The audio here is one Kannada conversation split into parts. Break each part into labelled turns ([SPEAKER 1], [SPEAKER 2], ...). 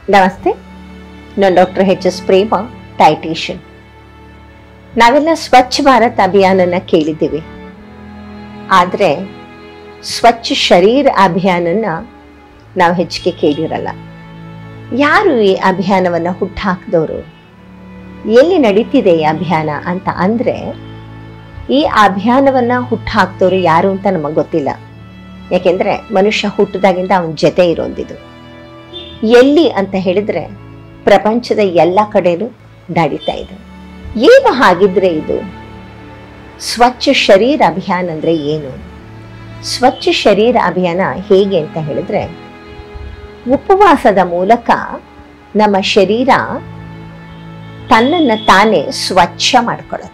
[SPEAKER 1] ನಮಸ್ತೆ ನಾನು doctor H S Prema dietician ನಾವೆಲ್ಲ ಸ್ವಚ್ಛ ಭಾರತ್ ಅಭಿಯಾನನ ಕೇಳಿದ್ದೀವಿ ಆದರೆ ಸ್ವಚ್ಛ ಶರೀರ ಅಭಿಯಾನನ ನಾವು ಹೆಚ್ಚಿಗೆ ಕೇಳಿರಲ್ಲ ಯಾರು ಈ ಅಭಿಯಾನವನ್ನು ಹುಟ್ಟಾಕಿದವರು ಎಲ್ಲಿ ನಡೀತಿದೆ ಈ ಅಭಿಯಾನ ಅಂತ ಅಂದರೆ ಈ ಅಭಿಯಾನವನ್ನು ಹುಟ್ಟಾಕ್ದವರು ಯಾರು ಅಂತ ನಮಗೆ ಗೊತ್ತಿಲ್ಲ ಯಾಕೆಂದರೆ ಮನುಷ್ಯ ಹುಟ್ಟಿದಾಗಿಂದ ಅವನ ಜೊತೆ ಇರೋದಿದು ಎಲ್ಲಿ ಅಂತ ಹೇಳಿದ್ರೆ ಪ್ರಪಂಚದ ಎಲ್ಲ ಕಡೆನೂ ನಡೀತಾ ಇದೆ ಏನು ಹಾಗಿದ್ರೆ ಇದು ಸ್ವಚ್ಛ ಶರೀರ ಅಭಿಯಾನ ಅಂದ್ರೆ ಏನು ಸ್ವಚ್ಛ ಶರೀರ ಅಭಿಯಾನ ಹೇಗೆ ಅಂತ ಹೇಳಿದ್ರೆ ಉಪವಾಸದ ಮೂಲಕ ನಮ್ಮ ಶರೀರ ತನ್ನನ್ನು ತಾನೇ ಸ್ವಚ್ಛ ಮಾಡ್ಕೊಳ್ಳುತ್ತೆ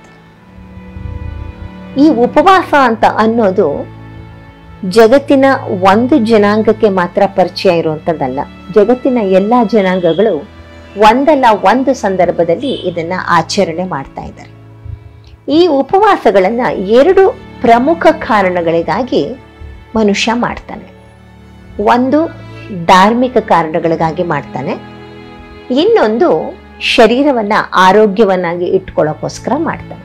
[SPEAKER 1] ಈ ಉಪವಾಸ ಅಂತ ಅನ್ನೋದು ಜಗತ್ತಿನ ಒಂದು ಜನಾಂಗಕ್ಕೆ ಮಾತ್ರ ಪರಿಚಯ ಇರುವಂಥದ್ದಲ್ಲ ಜಗತ್ತಿನ ಎಲ್ಲ ಜನಾಂಗಗಳು ಒಂದಲ್ಲ ಒಂದು ಸಂದರ್ಭದಲ್ಲಿ ಇದನ್ನ ಆಚರಣೆ ಮಾಡ್ತಾ ಇದ್ದಾರೆ ಈ ಉಪವಾಸಗಳನ್ನ ಎರಡು ಪ್ರಮುಖ ಕಾರಣಗಳಿಗಾಗಿ ಮನುಷ್ಯ ಮಾಡ್ತಾನೆ ಒಂದು ಧಾರ್ಮಿಕ ಕಾರಣಗಳಿಗಾಗಿ ಮಾಡ್ತಾನೆ ಇನ್ನೊಂದು ಶರೀರವನ್ನ ಆರೋಗ್ಯವನ್ನಾಗಿ ಇಟ್ಕೊಳ್ಳೋಕ್ಕೋಸ್ಕರ ಮಾಡ್ತಾನೆ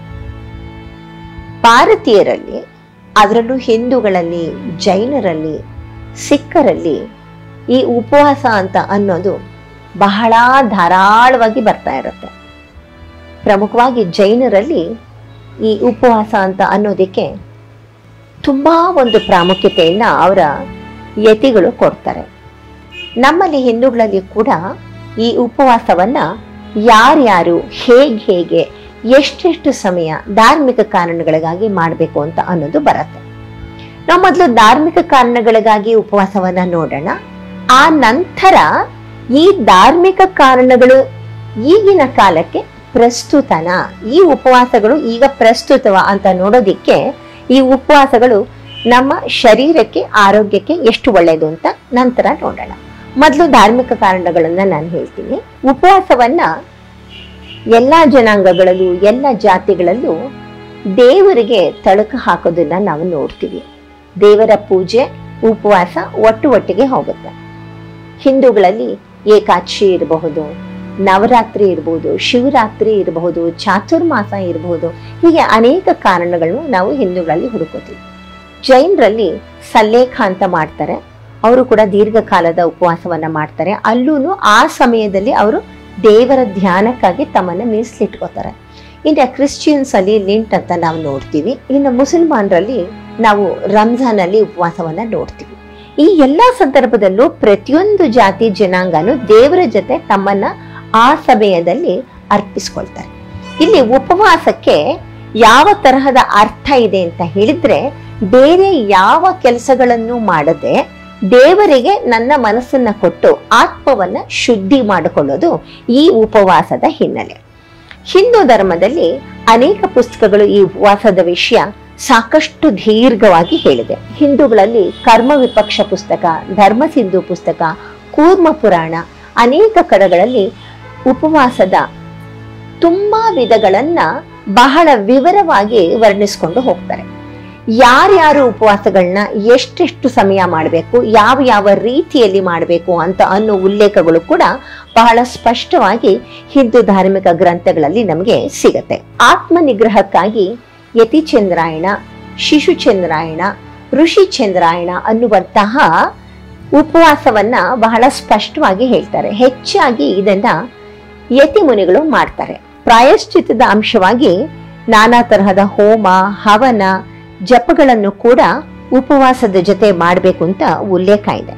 [SPEAKER 1] ಭಾರತೀಯರಲ್ಲಿ ಅದರಲ್ಲೂ ಹಿಂದೂಗಳಲ್ಲಿ ಜೈನರಲ್ಲಿ ಸಿಖ್ಖರಲ್ಲಿ ಈ ಉಪವಾಸ ಅಂತ ಅನ್ನೋದು ಬಹಳ ಧಾರಾಳವಾಗಿ ಬರ್ತಾ ಇರುತ್ತೆ ಪ್ರಮುಖವಾಗಿ ಜೈನರಲ್ಲಿ ಈ ಉಪವಾಸ ಅಂತ ಅನ್ನೋದಕ್ಕೆ ತುಂಬಾ ಒಂದು ಪ್ರಾಮುಖ್ಯತೆಯನ್ನ ಅವರ ಯತಿಗಳು ಕೊಡ್ತಾರೆ ನಮ್ಮಲ್ಲಿ ಹಿಂದೂಗಳಲ್ಲಿ ಕೂಡ ಈ ಉಪವಾಸವನ್ನ ಯಾರ್ಯಾರು ಹೇಗೆ ಹೇಗೆ ಎಷ್ಟೆಷ್ಟು ಸಮಯ ಧಾರ್ಮಿಕ ಕಾರಣಗಳಿಗಾಗಿ ಮಾಡಬೇಕು ಅಂತ ಅನ್ನೋದು ಬರುತ್ತೆ ನಾವು ಮೊದಲು ಧಾರ್ಮಿಕ ಕಾರಣಗಳಿಗಾಗಿ ಉಪವಾಸವನ್ನ ನೋಡೋಣ ಆ ನಂತರ ಈ ಧಾರ್ಮಿಕ ಕಾರಣಗಳು ಈಗಿನ ಕಾಲಕ್ಕೆ ಪ್ರಸ್ತುತನ ಈ ಉಪವಾಸಗಳು ಈಗ ಪ್ರಸ್ತುತವ ಅಂತ ನೋಡೋದಿಕ್ಕೆ ಈ ಉಪವಾಸಗಳು ನಮ್ಮ ಶರೀರಕ್ಕೆ ಆರೋಗ್ಯಕ್ಕೆ ಎಷ್ಟು ಒಳ್ಳೆಯದು ಅಂತ ನಂತರ ನೋಡೋಣ ಮೊದಲು ಧಾರ್ಮಿಕ ಕಾರಣಗಳನ್ನ ನಾನು ಹೇಳ್ತೀನಿ ಉಪವಾಸವನ್ನ ಎಲ್ಲ ಜನಾಂಗಗಳಲ್ಲೂ ಎಲ್ಲ ಜಾತಿಗಳಲ್ಲೂ ದೇವರಿಗೆ ತಳಕ ಹಾಕೋದನ್ನ ನಾವು ನೋಡ್ತೀವಿ ದೇವರ ಪೂಜೆ ಉಪವಾಸ ಒಟ್ಟು ಒಟ್ಟಿಗೆ ಹೋಗುತ್ತೆ ಹಿಂದೂಗಳಲ್ಲಿ ಏಕಾದಶಿ ಇರಬಹುದು ನವರಾತ್ರಿ ಇರಬಹುದು ಶಿವರಾತ್ರಿ ಇರಬಹುದು ಚಾತುರ್ಮಾಸ ಇರಬಹುದು ಹೀಗೆ ಅನೇಕ ಕಾರಣಗಳನ್ನು ನಾವು ಹಿಂದೂಗಳಲ್ಲಿ ಹುಡುಕೋತೀವಿ ಜೈನರಲ್ಲಿ ಸಲ್ಲೇಖ ಅಂತ ಮಾಡ್ತಾರೆ ಅವರು ಕೂಡ ದೀರ್ಘಕಾಲದ ಉಪವಾಸವನ್ನ ಮಾಡ್ತಾರೆ ಅಲ್ಲೂ ಆ ಸಮಯದಲ್ಲಿ ಅವರು ದೇವರ ಧ್ಯಾನಕ್ಕಾಗಿ ತಮ್ಮನ್ನ ಮೀಸಲಿಟ್ಕೋತಾರೆ ಇನ್ನು ಕ್ರಿಶ್ಚಿಯನ್ಸ್ ಅಲ್ಲಿ ಲಿಂಟ್ ಅಂತ ನಾವು ನೋಡ್ತೀವಿ ಇನ್ನು ಮುಸಲ್ಮಾನರಲ್ಲಿ ನಾವು ರಂಜಾನ್ ಅಲ್ಲಿ ಉಪವಾಸವನ್ನ ನೋಡ್ತೀವಿ ಈ ಎಲ್ಲಾ ಸಂದರ್ಭದಲ್ಲೂ ಪ್ರತಿಯೊಂದು ಜಾತಿ ಜನಾಂಗನು ದೇವರ ಜೊತೆ ತಮ್ಮನ್ನ ಆ ಸಮಯದಲ್ಲಿ ಅರ್ಪಿಸ್ಕೊಳ್ತಾರೆ ಇಲ್ಲಿ ಉಪವಾಸಕ್ಕೆ ಯಾವ ತರಹದ ಅರ್ಥ ಇದೆ ಅಂತ ಹೇಳಿದ್ರೆ ಬೇರೆ ಯಾವ ಕೆಲಸಗಳನ್ನು ಮಾಡದೆ ದೇವರಿಗೆ ನನ್ನ ಮನಸ್ಸನ್ನ ಕೊಟ್ಟು ಆತ್ಮವನ್ನ ಶುದ್ಧಿ ಮಾಡಿಕೊಳ್ಳೋದು ಈ ಉಪವಾಸದ ಹಿನ್ನೆಲೆ ಹಿಂದೂ ಧರ್ಮದಲ್ಲಿ ಅನೇಕ ಪುಸ್ತಕಗಳು ಈ ಉಪವಾಸದ ವಿಷಯ ಸಾಕಷ್ಟು ದೀರ್ಘವಾಗಿ ಹೇಳಿದೆ ಹಿಂದೂಗಳಲ್ಲಿ ಕರ್ಮ ವಿಪಕ್ಷ ಪುಸ್ತಕ ಧರ್ಮ ಸಿಂಧು ಪುಸ್ತಕ ಕೂರ್ಮ ಪುರಾಣ ಅನೇಕ ಕಡೆಗಳಲ್ಲಿ ಉಪವಾಸದ ತುಂಬಾ ವಿಧಗಳನ್ನ ಬಹಳ ವಿವರವಾಗಿ ವರ್ಣಿಸ್ಕೊಂಡು ಹೋಗ್ತಾರೆ ಯಾರ್ಯಾರು ಉಪವಾಸಗಳನ್ನ ಎಷ್ಟೆಷ್ಟು ಸಮಯ ಮಾಡಬೇಕು ಯಾವ ಯಾವ ರೀತಿಯಲ್ಲಿ ಮಾಡಬೇಕು ಅಂತ ಅನ್ನೋ ಉಲ್ಲೇಖಗಳು ಕೂಡ ಬಹಳ ಸ್ಪಷ್ಟವಾಗಿ ಹಿಂದೂ ಧಾರ್ಮಿಕ ಗ್ರಂಥಗಳಲ್ಲಿ ನಮಗೆ ಸಿಗತ್ತೆ ಆತ್ಮ ನಿಗ್ರಹಕ್ಕಾಗಿ ಯತಿ ಚಂದ್ರಾಯಣ ಶಿಶು ಚಂದ್ರಾಯಣ ಋಷಿ ಚಂದ್ರಾಯಣ ಅನ್ನುವಂತಹ ಉಪವಾಸವನ್ನ ಬಹಳ ಸ್ಪಷ್ಟವಾಗಿ ಹೇಳ್ತಾರೆ ಹೆಚ್ಚಾಗಿ ಇದನ್ನ ಯತಿ ಮುನಿಗಳು ಮಾಡ್ತಾರೆ ಪ್ರಾಯಶ್ಚಿತ್ತದ ಅಂಶವಾಗಿ ನಾನಾ ತರಹದ ಹೋಮ ಹವನ ಜಪಗಳನ್ನು ಕೂಡ ಉಪವಾಸದ ಜೊತೆ ಮಾಡಬೇಕು ಅಂತ ಉಲ್ಲೇಖ ಇದೆ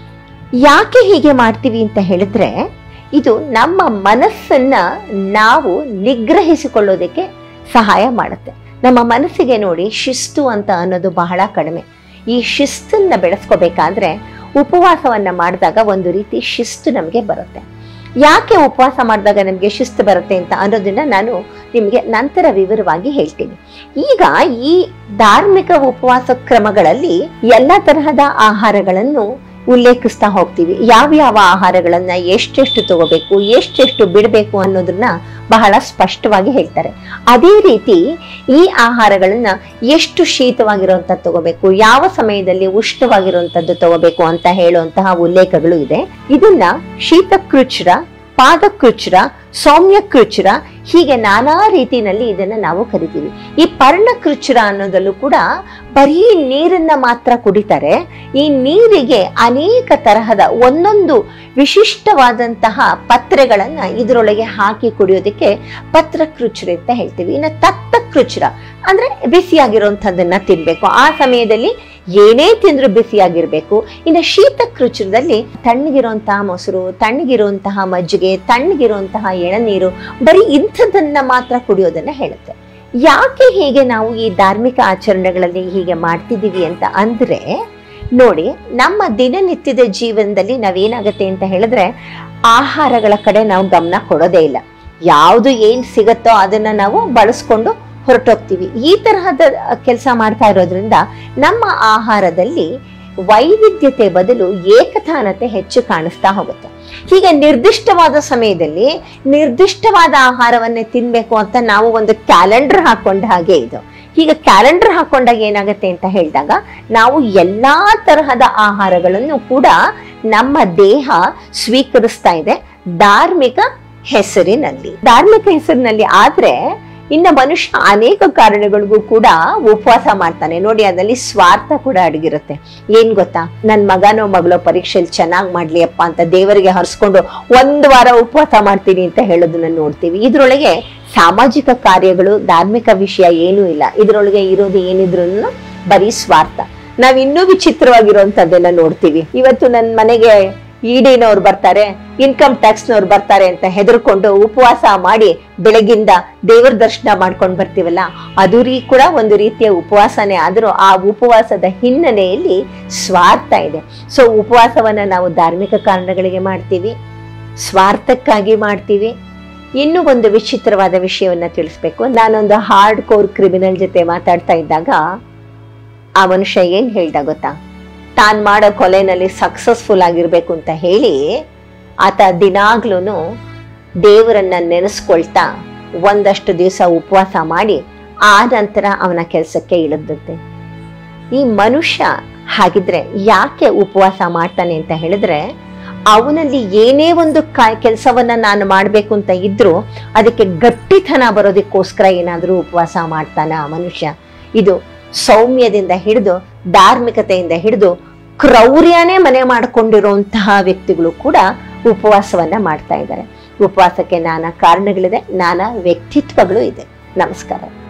[SPEAKER 1] ಯಾಕೆ ಹೀಗೆ ಮಾಡ್ತೀವಿ ಅಂತ ಹೇಳಿದ್ರೆ ಇದು ನಮ್ಮ ಮನಸ್ಸನ್ನ ನಾವು ನಿಗ್ರಹಿಸಿಕೊಳ್ಳೋದಕ್ಕೆ ಸಹಾಯ ಮಾಡುತ್ತೆ ನಮ್ಮ ಮನಸ್ಸಿಗೆ ನೋಡಿ ಶಿಸ್ತು ಅಂತ ಅನ್ನೋದು ಬಹಳ ಕಡಿಮೆ ಈ ಶಿಸ್ತನ್ನ ಬೆಳೆಸ್ಕೋಬೇಕಾದ್ರೆ ಉಪವಾಸವನ್ನ ಮಾಡಿದಾಗ ಒಂದು ರೀತಿ ಶಿಸ್ತು ನಮಗೆ ಬರುತ್ತೆ ಯಾಕೆ ಉಪವಾಸ ಮಾಡಿದಾಗ ನಮಗೆ ಶಿಸ್ತು ಬರುತ್ತೆ ಅಂತ ಅನ್ನೋದನ್ನ ನಾನು ನಿಮಗೆ ನಂತರ ವಿವರವಾಗಿ ಹೇಳ್ತೀನಿ ಈಗ ಈ ಧಾರ್ಮಿಕ ಉಪವಾಸ ಕ್ರಮಗಳಲ್ಲಿ ಎಲ್ಲ ತರಹದ ಆಹಾರಗಳನ್ನು ಉಲ್ಲೇಖಿಸ್ತಾ ಹೋಗ್ತೀವಿ ಯಾವ ಯಾವ ಆಹಾರಗಳನ್ನ ಎಷ್ಟೆಷ್ಟು ತಗೋಬೇಕು ಎಷ್ಟೆಷ್ಟು ಬಿಡಬೇಕು ಅನ್ನೋದನ್ನ ಬಹಳ ಸ್ಪಷ್ಟವಾಗಿ ಹೇಳ್ತಾರೆ ಅದೇ ರೀತಿ ಈ ಆಹಾರಗಳನ್ನ ಎಷ್ಟು ಶೀತವಾಗಿರುವಂತದ್ದು ತಗೋಬೇಕು ಯಾವ ಸಮಯದಲ್ಲಿ ಉಷ್ಣವಾಗಿರುವಂತದ್ದು ತಗೋಬೇಕು ಅಂತ ಹೇಳುವಂತಹ ಉಲ್ಲೇಖಗಳು ಇದೆ ಇದನ್ನ ಶೀತಕೃಚ್ರ ಪಾದಕೃಚ್ರ ಸೌಮ್ಯಕೃಚ್ರ ಹೀಗೆ ನಾನಾ ರೀತಿಯಲ್ಲಿ ಇದನ್ನ ನಾವು ಕರಿತೀವಿ ಈ ಪರ್ಣಕೃಚ್ರ ಅನ್ನೋದಲ್ಲೂ ಕೂಡ ಬರೀ ನೀರನ್ನ ಮಾತ್ರ ಕುಡಿತಾರೆ ಈ ನೀರಿಗೆ ಅನೇಕ ತರಹದ ಒಂದೊಂದು ವಿಶಿಷ್ಟವಾದಂತಹ ಪತ್ರೆಗಳನ್ನ ಇದರೊಳಗೆ ಹಾಕಿ ಕುಡಿಯೋದಕ್ಕೆ ಪತ್ರಕೃಚ್ರ ಅಂತ ಹೇಳ್ತೀವಿ ಇನ್ನು ತತ್ತಕೃಚ್ರ ಅಂದ್ರೆ ಬಿಸಿಯಾಗಿರುವಂತಹದ್ದನ್ನ ತಿನ್ಬೇಕು ಆ ಸಮಯದಲ್ಲಿ ಏನೇ ತಿಂದ್ರು ಬಿಸಿಯಾಗಿರ್ಬೇಕು ಇನ್ನು ಶೀತಕೃಚ್ರದಲ್ಲಿ ತಣ್ಣಗಿರುವಂತಹ ಮೊಸರು ತಣ್ಣಗಿರುವಂತಹ ಮಜ್ಜಿಗೆ ತಣ್ಣಗಿರುವಂತಹ ಎಳನೀರು ಬರೀ ಇಂಥದ್ದನ್ನ ಮಾತ್ರ ಕುಡಿಯೋದನ್ನ ಹೇಳುತ್ತೆ ಯಾಕೆ ಹೀಗೆ ನಾವು ಈ ಧಾರ್ಮಿಕ ಆಚರಣೆಗಳಲ್ಲಿ ಹೀಗೆ ಮಾಡ್ತಿದ್ದೀವಿ ಅಂತ ಅಂದ್ರೆ ನೋಡಿ ನಮ್ಮ ದಿನನಿತ್ಯದ ಜೀವನದಲ್ಲಿ ನಾವೇನಾಗತ್ತೆ ಅಂತ ಹೇಳಿದ್ರೆ ಆಹಾರಗಳ ಕಡೆ ನಾವು ಗಮನ ಕೊಡೋದೇ ಇಲ್ಲ ಯಾವುದು ಏನ್ ಸಿಗತ್ತೋ ಅದನ್ನ ನಾವು ಬಳಸ್ಕೊಂಡು ಹೊರಟೋಗ್ತೀವಿ ಈ ತರಹದ ಕೆಲಸ ಮಾಡ್ತಾ ಇರೋದ್ರಿಂದ ನಮ್ಮ ಆಹಾರದಲ್ಲಿ ವೈವಿಧ್ಯತೆ ಬದಲು ಏಕತಾನತೆ ಹೆಚ್ಚು ಕಾಣಿಸ್ತಾ ಹೋಗುತ್ತೆ ಹೀಗೆ ನಿರ್ದಿಷ್ಟವಾದ ಸಮಯದಲ್ಲಿ ನಿರ್ದಿಷ್ಟವಾದ ಆಹಾರವನ್ನೇ ತಿನ್ಬೇಕು ಅಂತ ನಾವು ಒಂದು ಕ್ಯಾಲೆಂಡರ್ ಹಾಕೊಂಡ ಹಾಗೆ ಇದು ಹೀಗೆ ಕ್ಯಾಲೆಂಡರ್ ಹಾಕೊಂಡಾಗ ಏನಾಗುತ್ತೆ ಅಂತ ಹೇಳಿದಾಗ ನಾವು ಎಲ್ಲಾ ತರಹದ ಆಹಾರಗಳನ್ನು ಕೂಡ ನಮ್ಮ ದೇಹ ಸ್ವೀಕರಿಸ್ತಾ ಇದೆ ಧಾರ್ಮಿಕ ಹೆಸರಿನಲ್ಲಿ ಧಾರ್ಮಿಕ ಹೆಸರಿನಲ್ಲಿ ಆದ್ರೆ ಇನ್ನ ಮನುಷ್ಯ ಅನೇಕ ಕಾರಣಗಳಿಗೂ ಕೂಡ ಉಪವಾಸ ಮಾಡ್ತಾನೆ ನೋಡಿ ಅದರಲ್ಲಿ ಸ್ವಾರ್ಥ ಕೂಡ ಅಡಗಿರುತ್ತೆ ಏನ್ ಗೊತ್ತಾ ನನ್ ಮಗನೋ ಮಗಳೋ ಪರೀಕ್ಷೆಯಲ್ಲಿ ಚೆನ್ನಾಗ್ ಮಾಡ್ಲಿ ಅಪ್ಪ ಅಂತ ದೇವರಿಗೆ ಹರಿಸ್ಕೊಂಡು ಒಂದು ವಾರ ಉಪವಾಸ ಮಾಡ್ತೀನಿ ಅಂತ ಹೇಳೋದನ್ನ ನೋಡ್ತೀವಿ ಇದ್ರೊಳಗೆ ಸಾಮಾಜಿಕ ಕಾರ್ಯಗಳು ಧಾರ್ಮಿಕ ವಿಷಯ ಏನೂ ಇಲ್ಲ ಇದ್ರೊಳಗೆ ಇರೋದು ಏನಿದ್ರು ಬರೀ ಸ್ವಾರ್ಥ ನಾವ್ ಇನ್ನೂ ವಿಚಿತ್ರವಾಗಿರುವಂತದ್ದೆಲ್ಲ ನೋಡ್ತೀವಿ ಇವತ್ತು ನನ್ ಮನೆಗೆ ಇಡಿನವ್ರು ಬರ್ತಾರೆ ಇನ್ಕಮ್ ಟ್ಯಾಕ್ಸ್ನವ್ರು ಬರ್ತಾರೆ ಅಂತ ಹೆದರ್ಕೊಂಡು ಉಪವಾಸ ಮಾಡಿ ಬೆಳಗಿಂದ ದೇವರ ದರ್ಶನ ಮಾಡ್ಕೊಂಡು ಬರ್ತೀವಲ್ಲ ಅದು ರೀ ಕೂಡ ಒಂದು ರೀತಿಯ ಉಪವಾಸನೇ ಆದರೂ ಆ ಉಪವಾಸದ ಹಿನ್ನೆಲೆಯಲ್ಲಿ ಸ್ವಾರ್ಥ ಇದೆ ಸೊ ಉಪವಾಸವನ್ನ ನಾವು ಧಾರ್ಮಿಕ ಕಾರಣಗಳಿಗೆ ಮಾಡ್ತೀವಿ ಸ್ವಾರ್ಥಕ್ಕಾಗಿ ಮಾಡ್ತೀವಿ ಇನ್ನೂ ಒಂದು ವಿಚಿತ್ರವಾದ ವಿಷಯವನ್ನ ತಿಳಿಸ್ಬೇಕು ನಾನೊಂದು ಹಾರ್ಡ್ ಕೋರ್ ಕ್ರಿಮಿನಲ್ ಜೊತೆ ಮಾತಾಡ್ತಾ ಇದ್ದಾಗ ಆ ಮನುಷ್ಯ ಏನ್ ಹೇಳ್ದ ಗೊತ್ತಾ ತಾನ್ ಮಾಡೋ ಕೊಲೆನಲ್ಲಿ ಸಕ್ಸಸ್ಫುಲ್ ಆಗಿರ್ಬೇಕು ಅಂತ ಹೇಳಿ ಆತ ದಿನಾಗ್ಲೂ ದೇವರನ್ನ ನೆನೆಸ್ಕೊಳ್ತಾ ಒಂದಷ್ಟು ದಿವಸ ಉಪವಾಸ ಮಾಡಿ ಆ ನಂತರ ಅವನ ಕೆಲಸಕ್ಕೆ ಇಳಿದಂತೆ ಈ ಮನುಷ್ಯ ಹಾಗಿದ್ರೆ ಯಾಕೆ ಉಪವಾಸ ಮಾಡ್ತಾನೆ ಅಂತ ಹೇಳಿದ್ರೆ ಅವನಲ್ಲಿ ಏನೇ ಒಂದು ಕೆಲಸವನ್ನ ನಾನು ಮಾಡ್ಬೇಕು ಅಂತ ಇದ್ರು ಅದಕ್ಕೆ ಗಟ್ಟಿತನ ಬರೋದಕ್ಕೋಸ್ಕರ ಏನಾದ್ರೂ ಉಪವಾಸ ಮಾಡ್ತಾನ ಆ ಮನುಷ್ಯ ಇದು ಸೌಮ್ಯದಿಂದ ಹಿಡಿದು ಧಾರ್ಮಿಕತೆಯಿಂದ ಹಿಡಿದು ಕ್ರೌರ್ಯನೇ ಮನೆ ಮಾಡಿಕೊಂಡಿರುವಂತಹ ವ್ಯಕ್ತಿಗಳು ಕೂಡ ಉಪವಾಸವನ್ನ ಮಾಡ್ತಾ ಇದ್ದಾರೆ ಉಪವಾಸಕ್ಕೆ ನಾನಾ ಕಾರಣಗಳಿದೆ ನಾನಾ ವ್ಯಕ್ತಿತ್ವಗಳು ಇದೆ ನಮಸ್ಕಾರ